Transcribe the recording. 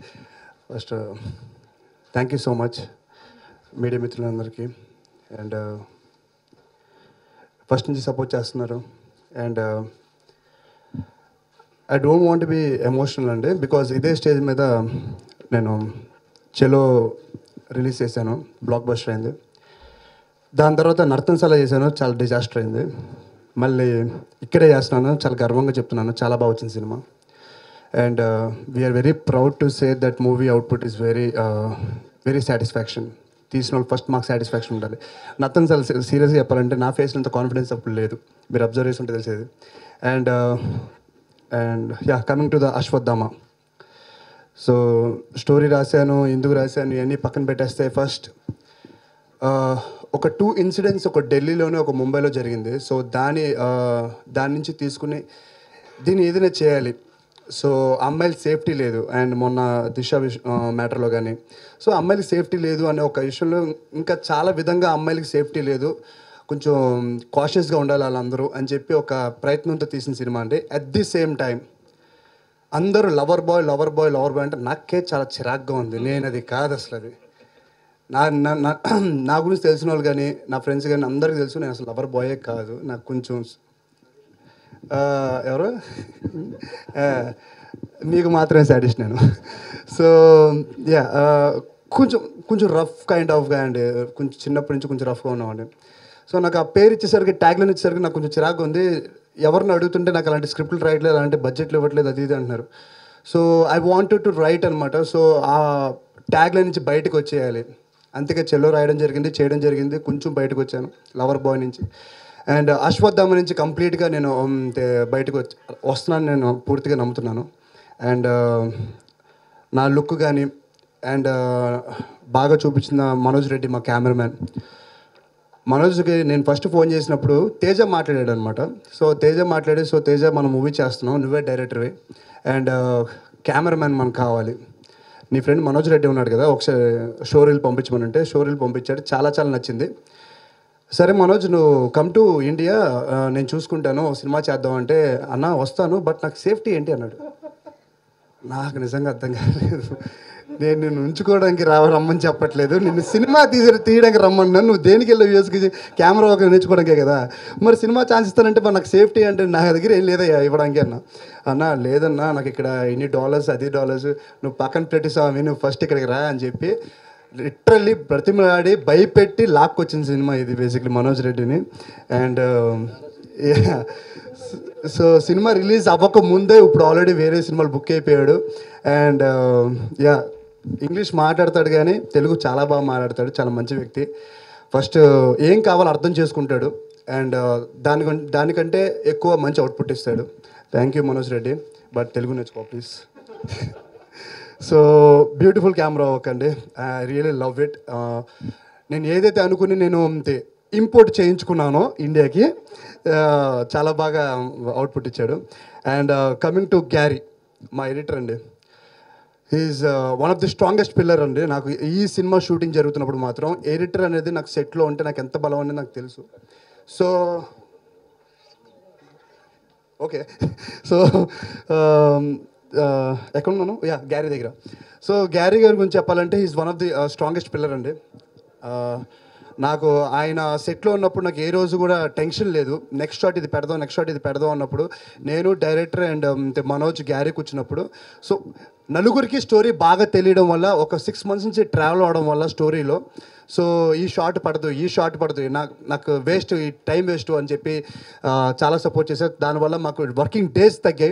first thank you so much media మిత్రులందరికీ and first నుంచి support చేస్తున్నారు and I don't want be emotional అండి because ఇదే stage మీద నేను చెలో రిలీజ్ చేశాను బ్లాక్ బస్టర్ అయింది దాని తర్వాత నర్తనశాల చేశాను చాలా డిజాస్టర్ అయింది మళ్ళీ ఇక్కడే చేస్తున్నాను చాలా గర్వంగా చెప్తున్నాను చాలా బాగా వచ్చింది సినిమా and we're very proud to say that movie output is very very satisfaction తీసిన వాళ్ళు ఫస్ట్ మాకు సాటిస్ఫాక్షన్ ఉండాలి నత్తన్ సార్ సీరియస్గా చెప్పాలంటే నా ఫేస్లో అంత కాన్ఫిడెన్స్ అప్పుడు లేదు మీరు అబ్జర్వ్ చేసి ఉంటే తెలిసేది and and yeah coming to the Ashwatthama so story రాశాను ఎందుకు రాశాను ఇవన్నీ పక్కన పెట్టేస్తే ఫస్ట్ ఒక టూ ఇన్సిడెంట్స్ ఒక ఢిల్లీలోనే ఒక ముంబైలో జరిగింది సో దాని ఆ, దాని నుంచి తీసుకుని దీన్ని ఏదైనా చేయాలి సో అమ్మాయిల సేఫ్టీ లేదు అండ్ మొన్న దిశ విష మ్యాటర్లో కానీ సో అమ్మాయిలకి సేఫ్టీ లేదు అనే ఒక విషయంలో ఇంకా చాలా విధంగా అమ్మాయిలకి సేఫ్టీ లేదు కొంచెం కాషియస్గా ఉండాలి వాళ్ళందరూ అని చెప్పి ఒక ప్రయత్నంతో తీసిన సినిమా అండి అట్ ది సేమ్ టైం అందరూ lover boy lover boy lover boy అంటే నాకే చాలా చిరాగ్గా ఉంది నేను అది కాదు అసలు అది నా నా- నా నా గురించి తెలిసిన వాళ్ళు కానీ నా ఫ్రెండ్స్ కానీ అందరికీ తెలుసు నేను అసలు లవర్ బాయే కాదు నాకు కొంచెం ఆ, ఎవరు ఆ, మీకు మాత్రమే సాటిస్ట్ నేను సో యా కొంచెం కొంచెం రఫ్ కైండ్ ఆఫ్గా అండి కొంచెం చిన్నప్పటి నుంచి కొంచెం రఫ్గా ఉన్నామండి సో నాకు ఆ పేరు ఇచ్చేసరికి ట్యాగ్లైన్ ఇచ్చేసరికి నాకు కొంచెం చిరాకు ఉంది ఎవరిని అడుగుతుంటే నాకు అలాంటి స్క్రిప్ట్లు రాయట్లేదు అలాంటి బడ్జెట్లు ఇవ్వట్లేదు అది ఇది అంటున్నారు so I wanted to write అనమాట సో ఆ ట్యాగ్లైన్ నుంచి బయటకు వచ్చేయాలి అంతేగా చెల్లో రాయడం జరిగింది చేయడం జరిగింది కొంచెం బయటకు వచ్చాను లవర్ బాయ్ నుంచి అండ్ అశ్వత్థామ నుంచి కంప్లీట్గా నేను ఉమ్, తే- బయటకు వచ్చి వస్తున్నాను నేను పూర్తిగా నమ్ముతున్నాను అండ్ నా లుక్ కానీ అండ్ బాగా చూపించిన మనోజ్ రెడ్డి మా కెమెరామ్యాన్ మనోజ్కి నేను ఫస్ట్ ఫోన్ చేసినప్పుడు తేజ మాట్లాడాడు అనమాట సో తేజ మాట్లాడి సో తేజ మనం మూవీ చేస్తున్నాం నువ్వే డైరెక్టర్వి అండ్ కెమెరామ్యాన్ మనకు కావాలి నీ ఫ్రెండ్ మనోజ్ రెడ్డి ఉన్నాడు కదా ఒకసారి షోరీల్ పంపించమనంటే షోరీల్ పంపించాడు చాలా చాలా నచ్చింది సరే మనోజ్ నువ్వు కమ్ టు ఇండియా ఆ, నేను చూసుకుంటాను సినిమా చేద్దాం అంటే అన్న వస్తాను బట్ నాకు సేఫ్టీ ఏంటి అన్నాడు నాకు నిజంగా అర్థం కాలేదు నేను నిన్ను ఉంచుకోవడానికి రావ రమ్మని చెప్పట్లేదు నిన్ను సినిమా తీసి తీయడానికి రమ్మన్నాను నువ్వు దేనికి వెళ్ళి యూఎస్కి కెమెరా ఒక నేర్చుకోవడానికే కదా మరి సినిమా ఛాన్స్ ఇస్తానంటే మరి నాకు సేఫ్టీ అంటే నా దగ్గర ఏం లేదయ్యా ఇవ్వడానికి అన్న అన్న లేదన్నా నాకు ఇక్కడ ఇన్ని డాలర్స్ అది డాలర్స్ నువ్వు పక్కన పెట్టి స్వామి నువ్వు ఫస్ట్ ఇక్కడికి రా అని చెప్పి లిటరల్లీ బ్రతిమలాడి భయపెట్టి లాక్కొచ్చిన సినిమా ఇది బేసిక్లీ మనోజ్ రెడ్డిని అండ్ సో సినిమా రిలీజ్ అవ్వక ముందే ఇప్పుడు ఆల్రెడీ వేరే సినిమాలు బుక్ అయిపోయాడు అండ్ యా ఇంగ్లీష్ మాట్లాడతాడు కానీ తెలుగు చాలా బాగా మాట్లాడతాడు చాలా మంచి వ్యక్తి ఫస్ట్ ఏం కావాలో అర్థం చేసుకుంటాడు అండ్ దాని దానికంటే ఎక్కువ మంచి అవుట్పుట్ ఇస్తాడు thank you Manoj Reddy but Telugu నేర్చుకో please so beautiful camera work అండి ఐ రియలీ లవ్ ఇట్ నేను ఏదైతే అనుకుని నేను ఇంపోర్ట్ చేయించుకున్నానో ఇండియాకి uh, చాలా బాగా అవుట్పుట్ ఇచ్చాడు అండ్ కమింగ్ టు గ్యారీ మా ఎడిటర్ అండి is one of the strongest pillar అండి నాకు ఈ సినిమా షూటింగ్ జరుగుతున్నప్పుడు మాత్రం ఎడిటర్ అనేది నాకు సెట్లో ఉంటే నాకు ఎంత బలం అనేది నాకు తెలుసు సో ఓకే సో ఎక్కడ ఉన్నాను యా గ్యారీ దగ్గర సో గ్యారీ గారి గురించి చెప్పాలంటే is one of the strongest pillar అండి Uh, నాకు ఆయన సెట్లో ఉన్నప్పుడు నాకు ఏ రోజు కూడా టెన్షన్ లేదు నెక్స్ట్ షాట్ ఇది పెడదాం నెక్స్ట్ షాట్ ఇది పెడదాం అన్నప్పుడు నేను డైరెక్టర్ అండ్ మనోజ్ గ్యారీ కూర్చున్నప్పుడు సో నలుగురికి స్టోరీ బాగా తెలియడం వల్ల ఒక సిక్స్ మంత్స్ నుంచి ట్రావెల్ అవడం వల్ల స్టోరీలో సో ఈ షార్ట్ పడదు ఈ షార్ట్ పడదు నాకు నాకు వేస్ట్ ఈ టైం వేస్ట్ అని చెప్పి ఆ, చాలా సపోర్ట్ చేశారు దానివల్ల మాకు వర్కింగ్ డేస్ తగ్గాయి